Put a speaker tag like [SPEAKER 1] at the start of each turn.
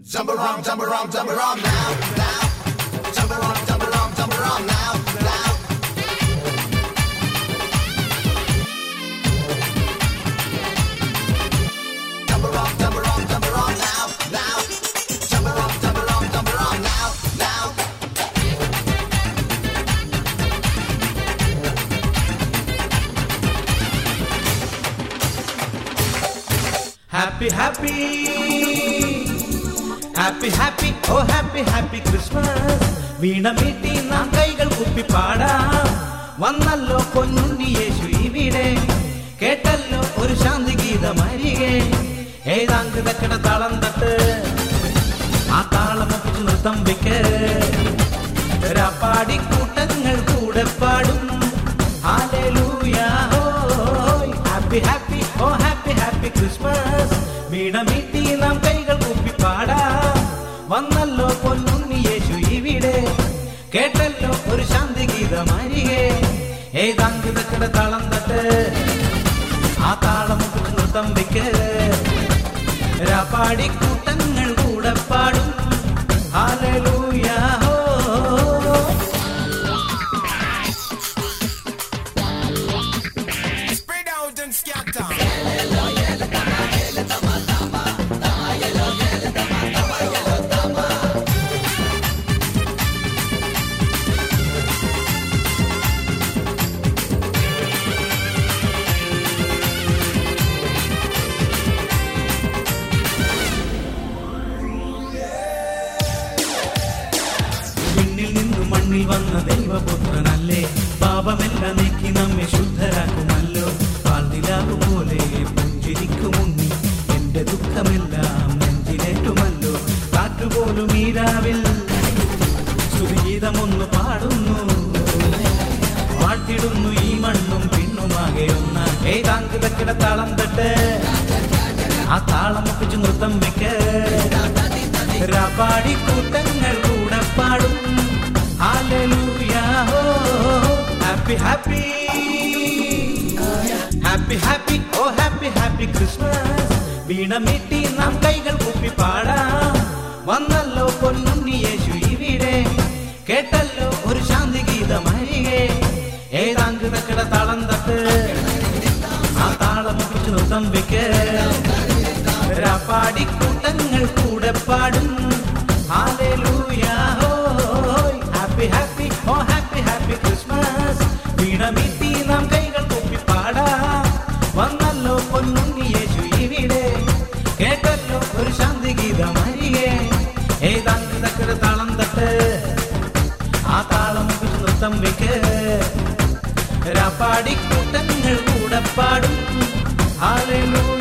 [SPEAKER 1] Jump around, jump around, jump around now, now. Jump around, jump around, jump around now, now. Jump around, jump around, jump around now, now. Jump around, jump around, jump around now, now.
[SPEAKER 2] Happy happy happy happy oh happy happy Christmas വീണ മീട്ടി നാം കൈകൾ കുപ്പി പാടാം വന്നല്ലോ പൊന്നുണ്ണി യേശു ഇവിടെ കേട്ടല്ലോ ഒരു ശാന്തി ഗീതം അരികെ ഏതാങ്ക് തക്കട താളം തട്ട് ആ താളം ഒപ്പിച്ച് നൃത്തം വെക്ക് പാടി കൂട്ടങ്ങൾ കൂടെ പാടും happy happy oh happy happy Christmas വീണ വീട്ടി നാം കൈകൾ കൂപ്പി പാടാം വന്നല്ലോ പൊന്നുണ്ണി യേശു ഇവിടെ കേട്ടല്ലോ ഒരു ശാന്തി ഗീതം അരികെ ഏതാങ്ക് തക്കട താളം തട്ട് ആ താളം ഒപ്പിച്ച് നൃത്തം വെക്ക് പാടി കൂട്ടങ്ങൾ കൂടെ പാടും ഹാലലൂയ ഹോ
[SPEAKER 1] Spread out and scatter.
[SPEAKER 2] വിണ്ണിൽ നിന്നു മണ്ണിൽ വന്ന ദൈവപുത്രനല്ലേ പാപമെല്ലാം നീക്കി നമ്മെ ശുദ്ധരാക്കുമല്ലോ പാൽനിലാവ് പോലെ പുഞ്ചിരിക്കുമുണ്ണി എന്റെ ദുഃഖമെല്ലാം നെഞ്ചിലേറ്റുമല്ലോ കാറ്റുപോലും ഈ രാവിൽ സ്തുതിഗീതമൊന്നു പാടുന്നു പാട്ടിടുന്നു ഈ മണ്ണും പിണ്ണുമാകെ ഒന്ന് ഏതാങ്ക് തക്കിട താളം തട്ട് ആ താളം ഒപ്പിച്ച് നൃത്തം വെക്ക് പാടി കൂട്ടങ്ങൾ കൂടെ പാടും happy happy happy happy oh happy happy Christmas വീണ മീട്ടി നാം കൈകൾ കുപ്പി പാടാം വന്നല്ലോ പൊന്നുണ്ണി യേശു ഇവിടെ കേട്ടല്ലോ ഒരു ശാന്തി ഗീതം അരികെ ഏതാങ്ക് തക്കട താളം തട്ട് ആ താളം ഒപ്പിച്ച് നൃത്തം വെക്ക് പാടി കൂട്ടങ്ങൾ കൂടെ പാടും happy happy oh happy happy Christmas വീണ മീട്ടി നാം കൈകൾ കൊപ്പി പാടാം വന്നല്ലോ പൊന്നുണ്ണി യേശു ഇവിടെ കേട്ടല്ലോ ഒരു ശാന്തി ഗീതം അരികെ ഏതാണ്ട് തക്കര താളം തട്ട് ആ താളം വെച്ച് നൃത്തം വെക്ക് പാടി കൂട്ടങ്ങൾ കൂടെ പാടും ഹാലലൂയ